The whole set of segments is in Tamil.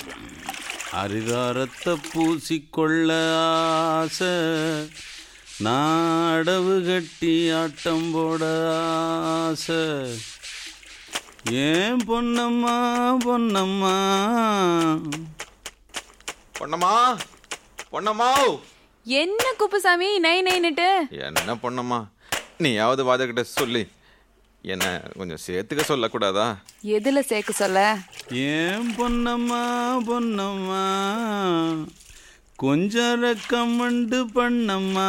அரிதாரத்தை பூசிக்கொள்ள ஆசை நாடவு கட்டி ஆட்டம் போட ஆசை ஏன் பொன்னம்மா பொன்னம்மா பொண்ணம்மா பொண்ணம்மா என்ன குப்புசாமி நை நைன்னுட்டு என்ன பொண்ணம்மா நீயாவது வாதகிட்ட சொல்லி என்ன கொஞ்சம் சேர்த்துக்க சொல்லக்கூடாதா எதுல சேர்க்க சொல்ல ஏன் பொன்னம்மா பொன்னம்மா கொஞ்சம் ரெக்கமெண்டு பண்ணம்மா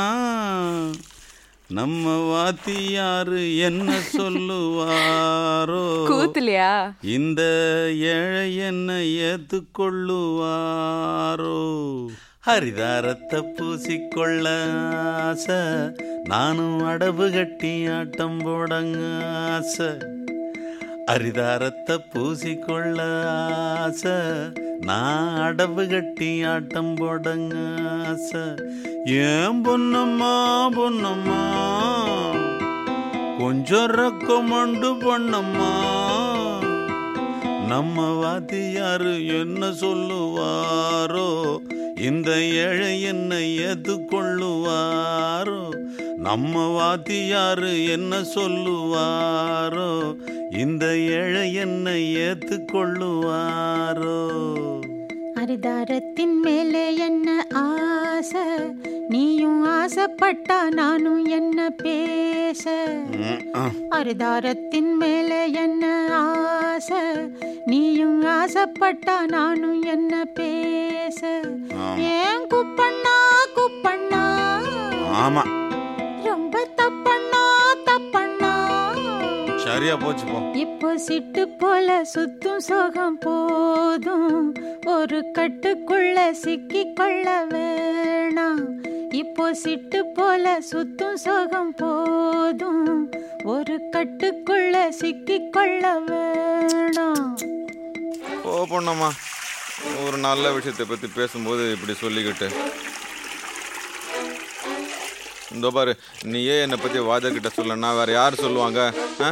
நம்ம வாத்தியாரு என்ன சொல்லுவாரோ கூத்துலையா இந்த ஏழை என்ன ஏத்துக்கொள்ளுவாரோ ஹரிதாரத்தை பூசிக்கொள்ள ஆசை நானும் அடவு கட்டி ஆட்டம் போடங்க ஆசை அரிதாரத்தை பூசிக்கொள்ள ஆசை நான் அடவு கட்டி ஆட்டம் போடங்க ஆசை ஏன் பொன்னம்மா பொன்னம்மா கொஞ்சம் ரெக்கமெண்டு பண்ணம்மா நம்ம வாத்தியாரு என்ன சொல்லுவாரோ இந்த ஏழை என்னை ஏத்துக்கொள்ளுவாரோ நம்ம வாத்தியாரு என்ன சொல்லுவாரோ இந்த ஏழை என்னை ஏத்துக்கொள்ளுவாரோ அரிதாரத்தின் மேலே என்ன ஆசை நீயும் ஆசைப்பட்டா நானும் என்ன பேச ம், ஆ. அரிதாரத்தின் மேலே என்ன ஆசை நீயும் ஆசைப்பட்டா நானும் என்ன பேச ஏன் குப்பண்ணா குப்பண்ணா ஆமா ரொம்ப தப்பண்ணா தப்பண்ணா சரியா போச்சு போ இப்போ சிட்டு போல சுத்தும் சோகம் போதும் ஒரு கட்டுக்குள்ள சிக்கிக் கொள்ள வேணாம் இப்போ சிட்டு போல சுத்தும் சோகம் போதும் ஒரு கட்டுக்குள்ள சிக்கிக் கொள்ள வேணாம் ஓ பொண்ணம்மா ஒரு நல்ல விஷயத்தை பற்றி பேசும்போது இப்படி சொல்லிக்கிட்டு இந்த பாரு நீயே என்னை பற்றி வாதகிட்ட சொல்லனா வேற யார் சொல்லுவாங்க ஆ?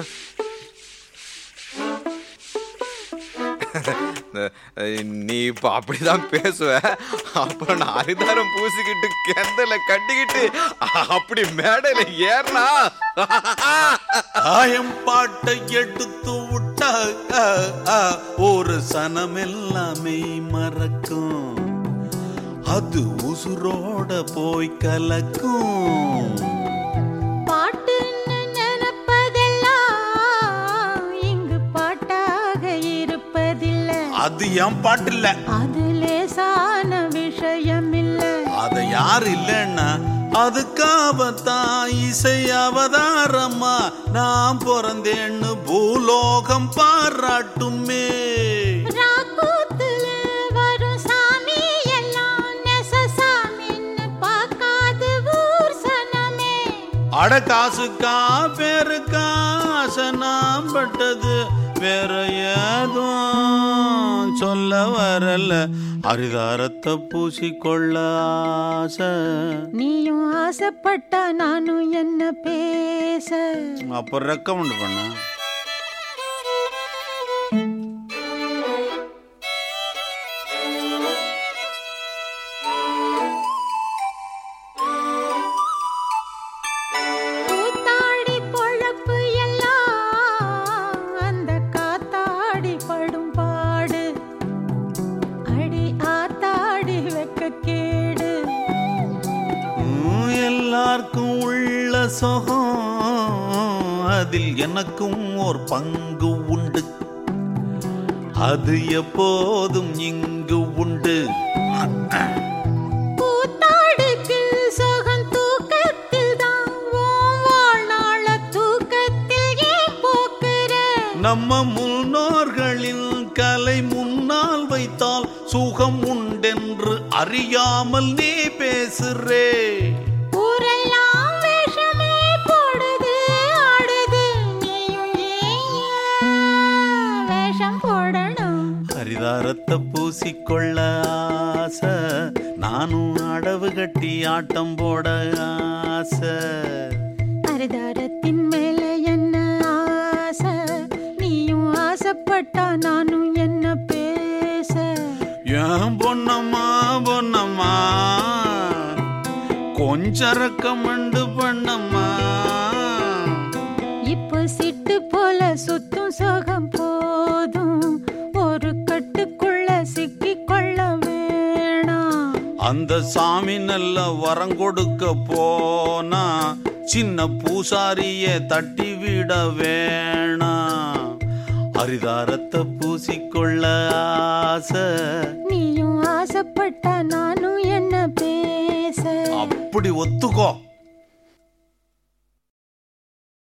இந்த, அஹ், நீ இப்போ அப்படிதான் பேசுவ அப்புறம் நான் அரிதாரம் பூசிக்கிட்டு கெந்தல கட்டிக்கிட்டு அப்படி மேடையில ஏறினா ஆயம் பாட்டை எடுத்து விட்டா ஆ, ஆ, ஒரு சனமெல்லாமே மறக்கும் அது உசுரோட போய் கலக்கும் பாட்டுன்னு நினைப்பதெல்லாம் இங்கு பாட்டாக இருப்பதில்லை அது என் பாட்டு இல்ல அது லேசான விஷயம் இல்லை அத யாரு இல்லைன்னா அதுக்காகத்தான் இசை அவதாரமா நான் பிறந்தேன்னு பூலோகம் பாராட்டுமே ராக்கூத்துல வரும் சாமி எல்லாம் நெசசாமின்னு பார்க்காது ஊர் சனமே அட காசுக்கா பேருக்கா ஆசை நான் பட்டது வேற ஏதும் சொல்ல வரல அரிதாரத்தை பூசிக்கொள்ள ஆசை நீயும் ஆசைப்பட்டா நானும் என்ன பேச அப்போ ரெக்கமெண்ட் பண்ண கூத்தாடி பொழப்பு எல்லாம் அந்த காத்தாடி படும் பாடு அடி ஆத்தாடி வெக்க கேடு உம், எல்லாருக்கும் உள்ள சுகம் அதில் எனக்கும் ஒரு பங்கு உண்டு அது எப்போதும் இங்கு உண்டு கூத்தாடுக்கு சுகம் தூக்கத்தில் தான் வாழ்நாள தூக்கத்தில் ஏன் போக்குற நம்ம முன்னோர்களின் கலை முன்னால் வைத்தால் சுகம் உண்டென்று அறியாமல் நீ பேசுறே ஊரெல்லாம் வேஷமே போடுது ஆடுது நீயும் ஏன் வேஷம் போடணும் ஹரிதாரத்தை பூசிக்கொள்ள ஆசை நானும் அடவு கட்டி ஆட்டம் போட ஆசை அரிதாரத்தின் மேலே என்ன ஆசை நீயும் ஆசைப்பட்டா நானும் என்ன பேச பஞ்சரக்க மண்டு பண்ணம்மா இப்போ சிட்டு போல சுத்தும் சோகம் போதும் ஒரு கட்டுக்குள்ள சிக்கிக் கொள்ள வேணாம் அந்த சாமி நல்ல வரம் கொடுக்க போனா சின்ன பூசாரிய தட்டி விட வேணாம் அரிதாரத்தை பூசிக்கொள்ள ஆசை நீயும் ஆசைப்பட்டா நானும் என்ன பேச அப்படி ஒத்துக்கோ